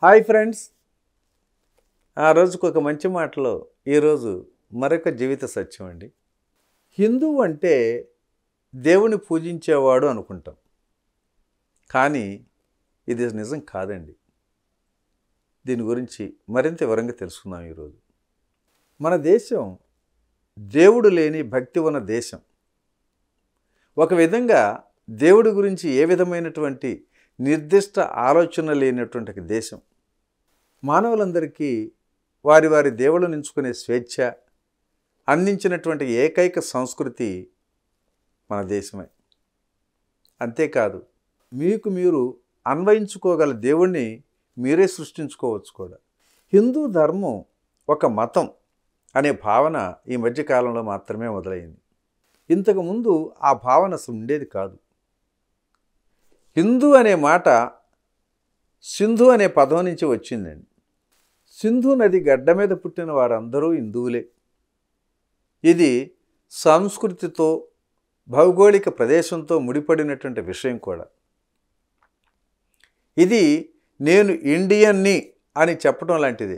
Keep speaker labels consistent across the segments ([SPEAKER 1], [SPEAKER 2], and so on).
[SPEAKER 1] hi friends ఆ రోజుకు ఒక మంచి మాటలో ఈరోజు మరొక జీవిత సత్యం అండి హిందువు అంటే దేవుని పూజించేవాడు అనుకుంటాం కానీ ఇది నిజం కాదండి దీని గురించి మరింత వివరంగా తెలుసుకుందాం ఈరోజు మన దేశం దేవుడు లేని భక్తి ఉన్న దేశం ఒక విధంగా దేవుడి గురించి ఏ విధమైనటువంటి నిర్దిష్ట ఆలోచన లేనటువంటి ఒక దేశం మానవులందరికీ వారి వారి దేవుళ్ళను ఎంచుకునే స్వేచ్ఛ అందించినటువంటి ఏకైక సంస్కృతి మన దేశమే అంతేకాదు మీకు మీరు అన్వయించుకోగల దేవుణ్ణి మీరే సృష్టించుకోవచ్చు కూడా హిందూ ధర్మం ఒక మతం అనే భావన ఈ మధ్యకాలంలో మాత్రమే మొదలైంది ఇంతకుముందు ఆ భావన అసలు ఉండేది కాదు హిందూ అనే మాట సింధు అనే పదం నుంచి వచ్చిందండి సింధు నది గడ్డ మీద పుట్టిన వారందరూ హిందువులే ఇది సంస్కృతితో భౌగోళిక ప్రదేశంతో ముడిపడినటువంటి విషయం కూడా ఇది నేను ఇండియన్ని అని చెప్పడం లాంటిది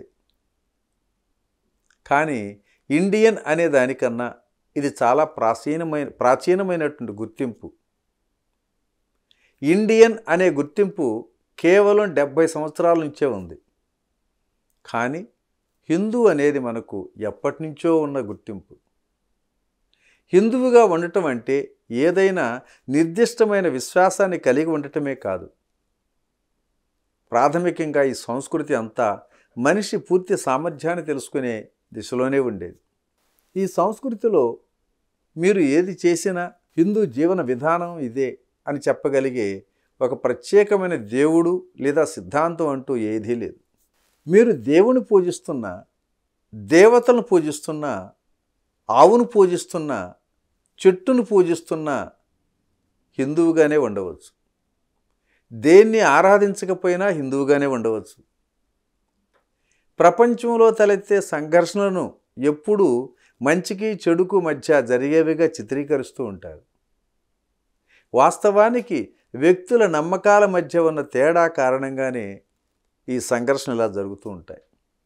[SPEAKER 1] కానీ ఇండియన్ అనే దానికన్నా ఇది చాలా ప్రాచీనమైన ప్రాచీనమైనటువంటి గుర్తింపు ఇండియన్ అనే గుర్తింపు కేవలం డెబ్భై సంవత్సరాల నుంచే ఉంది కానీ హిందూ అనేది మనకు ఎప్పటి నుంచో ఉన్న గుర్తింపు హిందువుగా ఉండటం అంటే ఏదైనా నిర్దిష్టమైన విశ్వాసాన్ని కలిగి ఉండటమే కాదు ప్రాథమికంగా ఈ సంస్కృతి అంతా మనిషి పూర్తి సామర్థ్యాన్ని తెలుసుకునే దిశలోనే ఉండేది ఈ సంస్కృతిలో మీరు ఏది చేసినా హిందూ జీవన విధానం ఇదే అని చెప్పగలిగే ఒక ప్రత్యేకమైన దేవుడు లేదా సిద్ధాంతం అంటూ ఏదీ లేదు మీరు దేవుని పూజిస్తున్న దేవతలను పూజిస్తున్న ఆవును పూజిస్తున్న చెట్టును పూజిస్తున్న హిందువుగానే ఉండవచ్చు దేన్ని ఆరాధించకపోయినా హిందువుగానే ఉండవచ్చు ప్రపంచంలో తలెత్తే సంఘర్షణలను ఎప్పుడూ మంచికి చెడుకు మధ్య జరిగేవిగా చిత్రీకరిస్తూ ఉంటారు వాస్తవానికి వ్యక్తుల నమ్మకాల మధ్య ఉన్న తేడా కారణంగానే ఈ సంఘర్షణ ఇలా జరుగుతూ ఉంటాయి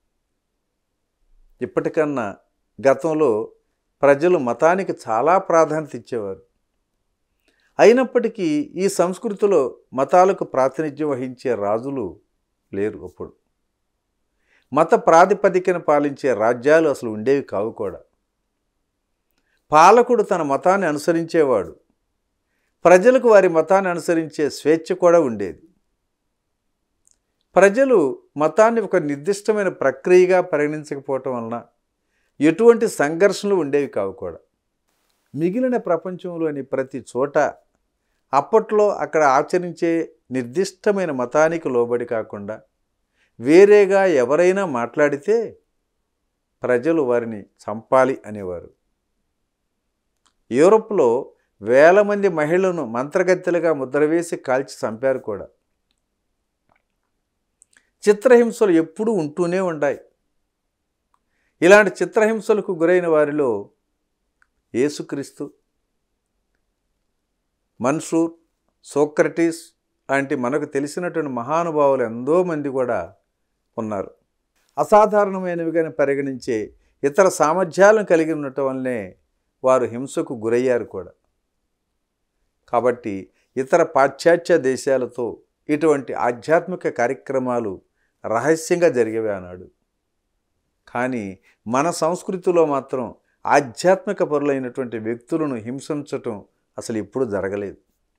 [SPEAKER 1] ఇప్పటికన్నా గతంలో ప్రజలు మతానికి చాలా ప్రాధాన్యత ఇచ్చేవారు అయినప్పటికీ ఈ సంస్కృతిలో మతాలకు ప్రాతినిధ్యం వహించే రాజులు లేరు అప్పుడు మత ప్రాతిపదికన పాలించే రాజ్యాలు అసలు ఉండేవి కావు కూడా పాలకుడు తన మతాన్ని అనుసరించేవాడు ప్రజలకు వారి మతాన్ని అనుసరించే స్వేచ్ఛ కూడా ఉండేది ప్రజలు మతాన్ని ఒక నిర్దిష్టమైన ప్రక్రియగా పరిగణించకపోవటం వలన ఎటువంటి సంఘర్షణలు ఉండేవి కావు కూడా మిగిలిన ప్రపంచంలోని ప్రతి చోట అప్పట్లో అక్కడ ఆచరించే నిర్దిష్టమైన మతానికి లోబడి కాకుండా వేరేగా ఎవరైనా మాట్లాడితే ప్రజలు వారిని చంపాలి అనేవారు యూరోప్లో వేల మంది మహిళలను మంత్రగత్తెలుగా ముద్రవేసి కాల్చి చంపారు కూడా చిత్రహింసలు ఎప్పుడూ ఉంటూనే ఉన్నాయి ఇలాంటి చిత్రహింసలకు గురైన వారిలో యేసుక్రీస్తు మన్సూర్ సోక్రటీస్ లాంటి మనకు తెలిసినటువంటి మహానుభావులు ఎంతో మంది కూడా ఉన్నారు అసాధారణమైనవిగా పరిగణించే ఇతర సామర్థ్యాలను కలిగి ఉండటం వల్లనే వారు హింసకు గురయ్యారు కూడా కాబట్టి ఇతర పాశ్చాత్య దేశాలతో ఇటువంటి ఆధ్యాత్మిక కార్యక్రమాలు రహస్యంగా జరిగేవి అన్నాడు కానీ మన సంస్కృతిలో మాత్రం ఆధ్యాత్మిక పరులైనటువంటి వ్యక్తులను హింసించటం అసలు ఎప్పుడు జరగలేదు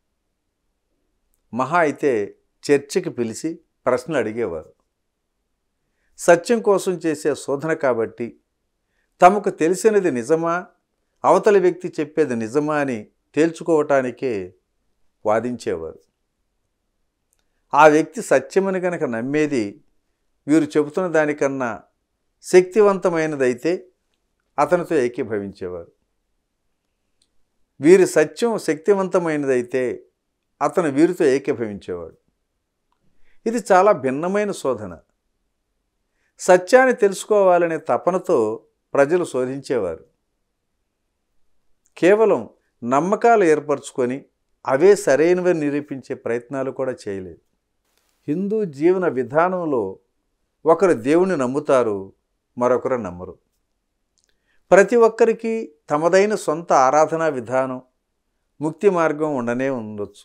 [SPEAKER 1] మహా అయితే చర్చకి పిలిచి ప్రశ్నలు అడిగేవారు సత్యం కోసం చేసే శోధన కాబట్టి తమకు తెలిసినది నిజమా అవతలి వ్యక్తి చెప్పేది నిజమా అని తేల్చుకోవటానికే వాదించేవారు ఆ వ్యక్తి సత్యమని కనుక నమ్మేది వీరు చెబుతున్న దానికన్నా శక్తివంతమైనదైతే అతనితో ఏకీభవించేవారు వీరి సత్యం శక్తివంతమైనదైతే అతను వీరితో ఏకీభవించేవాడు ఇది చాలా భిన్నమైన శోధన సత్యాన్ని తెలుసుకోవాలనే తపనతో ప్రజలు శోధించేవారు కేవలం నమ్మకాలు ఏర్పరచుకొని అవే సరైనవని నిరూపించే ప్రయత్నాలు కూడా చేయలేదు హిందూ జీవన విధానంలో ఒకరు దేవుని నమ్ముతారు మరొకరు నమ్మరు ప్రతి ఒక్కరికి తమదైన సొంత ఆరాధనా విధానం ముక్తి మార్గం ఉండనే ఉండొచ్చు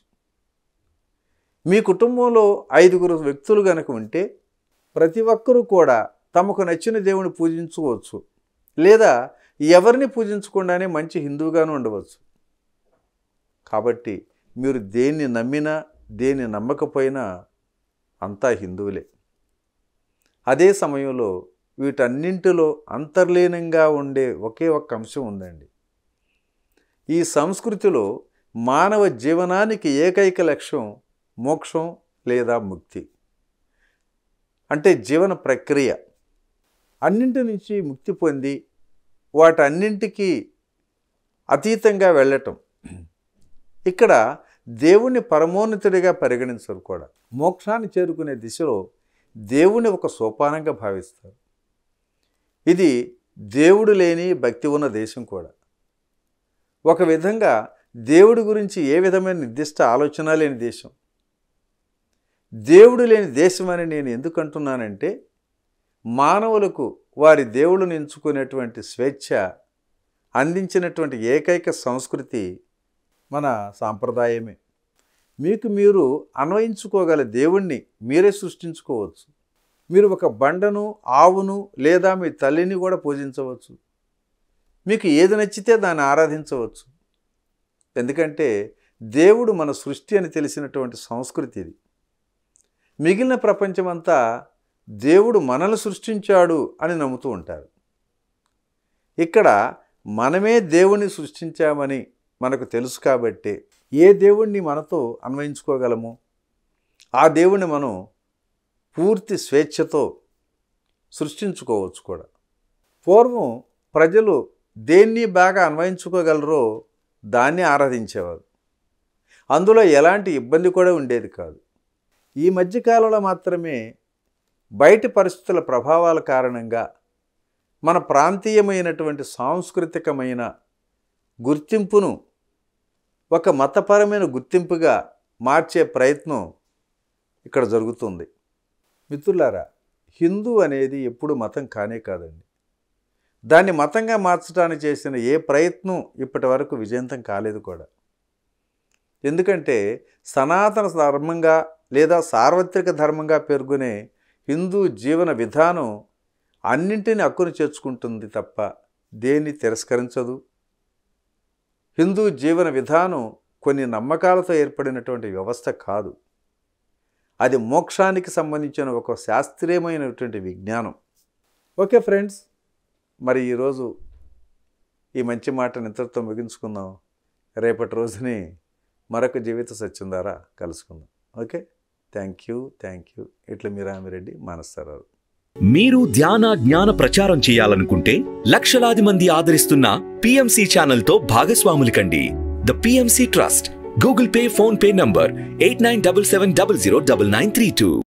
[SPEAKER 1] మీ కుటుంబంలో ఐదుగురు వ్యక్తులు గనక ఉంటే ప్రతి ఒక్కరూ కూడా తమకు నచ్చిన దేవుని పూజించుకోవచ్చు లేదా ఎవరిని పూజించకుండానే మంచి హిందువుగాను ఉండవచ్చు కాబట్టి మీరు దేన్ని నమ్మినా దేన్ని నమ్మకపోయినా అంతా హిందువులే అదే సమయంలో వీటన్నింటిలో అంతర్లీనంగా ఉండే ఒకే ఒక్క అంశం ఉందండి ఈ సంస్కృతిలో మానవ జీవనానికి ఏకైక లక్ష్యం మోక్షం లేదా ముక్తి అంటే జీవన ప్రక్రియ అన్నింటి నుంచి ముక్తి పొంది వాటన్నింటికి అతీతంగా వెళ్ళటం ఇక్కడ దేవుణ్ణి పరమోన్నతుడిగా పరిగణించరు కూడా మోక్షాన్ని చేరుకునే దిశలో దేవుని ఒక సోపానంగా భావిస్తారు ఇది దేవుడు లేని భక్తి ఉన్న దేశం కూడా ఒక విధంగా దేవుడి గురించి ఏ విధమైన నిర్దిష్ట ఆలోచన లేని దేశం దేవుడు లేని దేశం అని నేను ఎందుకు అంటున్నానంటే మానవులకు వారి దేవుళ్ళను ఎంచుకునేటువంటి స్వేచ్ఛ అందించినటువంటి ఏకైక సంస్కృతి మన సాంప్రదాయమే మీకు మీరు అన్వయించుకోగల దేవుణ్ణి మీరే సృష్టించుకోవచ్చు మీరు ఒక బండను ఆవును లేదా మీ తల్లిని కూడా పూజించవచ్చు మీకు ఏది నచ్చితే దాన్ని ఆరాధించవచ్చు ఎందుకంటే దేవుడు మన సృష్టి అని తెలిసినటువంటి సంస్కృతి ఇది మిగిలిన ప్రపంచమంతా దేవుడు మనల్ని సృష్టించాడు అని నమ్ముతూ ఉంటారు ఇక్కడ మనమే దేవుణ్ణి సృష్టించామని మనకు తెలుసు కాబట్టి ఏ దేవుణ్ణి మనతో అన్వయించుకోగలము ఆ దేవుణ్ణి మనం పూర్తి స్వేచ్ఛతో సృష్టించుకోవచ్చు కూడా పూర్వం ప్రజలు దేన్ని బాగా అన్వయించుకోగలరో దాన్ని ఆరాధించేవారు అందులో ఎలాంటి ఇబ్బంది కూడా ఉండేది కాదు ఈ మధ్యకాలంలో మాత్రమే బయటి పరిస్థితుల ప్రభావాల కారణంగా మన ప్రాంతీయమైనటువంటి సాంస్కృతికమైన గుర్తింపును ఒక మతపరమైన గుర్తింపుగా మార్చే ప్రయత్నం ఇక్కడ జరుగుతుంది మిత్రులారా హిందూ అనేది ఎప్పుడు మతం కానే కాదండి దాన్ని మతంగా మార్చడానికి చేసిన ఏ ప్రయత్నం ఇప్పటి వరకు విజయంతం కాలేదు కూడా ఎందుకంటే సనాతన ధర్మంగా లేదా సార్వత్రిక ధర్మంగా పేర్కొనే హిందూ జీవన విధానం అన్నింటిని హక్కును చేర్చుకుంటుంది తప్ప దేన్ని తిరస్కరించదు హిందూ జీవన విధానం కొన్ని నమ్మకాలతో ఏర్పడినటువంటి వ్యవస్థ కాదు అది మోక్షానికి సంబంధించిన ఒక శాస్త్రీయమైనటువంటి విజ్ఞానం ఓకే ఫ్రెండ్స్ మరి ఈరోజు ఈ మంచి మాటను ఇంతటితో ముగించుకుందాం రేపటి రోజుని మరొక జీవిత సత్యం ద్వారా కలుసుకుందాం okay thank you thank you ఇట్లా మీరామిరెడ్డి మానస్తారావు
[SPEAKER 2] మీరు ధ్యాన జ్ఞాన ప్రచారం చేయాలనుకుంటే లక్షలాది మంది ఆదరిస్తున్న పిఎంసి ఛానల్ తో భాగస్వాములు కండి the PMC trust Google Pay PhonePe number eight nine double seven double zero double nine three two